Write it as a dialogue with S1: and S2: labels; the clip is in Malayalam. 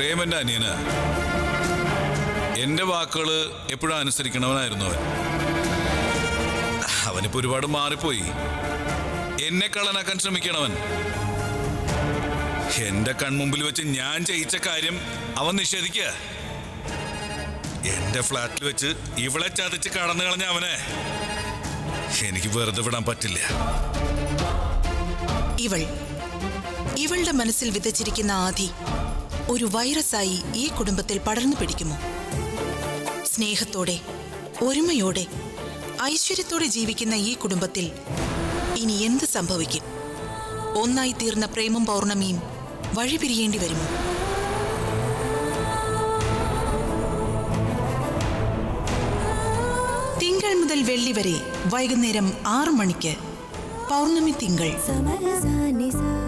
S1: പ്രേമന്റെ അനിയന് എന്റെ വാക്കുകള് എപ്പോഴും അനുസരിക്കണവനായിരുന്നു അവൻ അവനിപ്പോ ഒരുപാട് മാറിപ്പോയി എന്നെ കള്ളനാക്കാൻ ശ്രമിക്കണവൻ എന്റെ കൺമുമ്പിൽ വെച്ച് ഞാൻ ചെയ്യിച്ച കാര്യം അവൻ നിഷേധിക്കുക എന്റെ ഫ്ലാറ്റിൽ വെച്ച് ഇവളെ ചതച്ച് കടന്നു കളഞ്ഞ അവനെ എനിക്ക് വെറുതെ വിടാൻ പറ്റില്ല
S2: ഇവൾ ഇവളുടെ മനസ്സിൽ വിതച്ചിരിക്കുന്ന ആധി ഒരു വൈറസായി ഈ കുടുംബത്തിൽ പടർന്നു പിടിക്കുമോ സ്നേഹത്തോടെ ഒരുമയോടെ ഐശ്വര്യത്തോടെ ജീവിക്കുന്ന ഈ കുടുംബത്തിൽ ഇനി എന്ത് സംഭവിക്കും ഒന്നായി തീർന്ന പ്രേമം പൗർണമിയും വഴിപിരിയേണ്ടി വരുമോ തിങ്കൾ മുതൽ വെള്ളി വരെ വൈകുന്നേരം ആറു മണിക്ക് പൗർണമി തിങ്കൾ
S3: സമരസാ നിസാ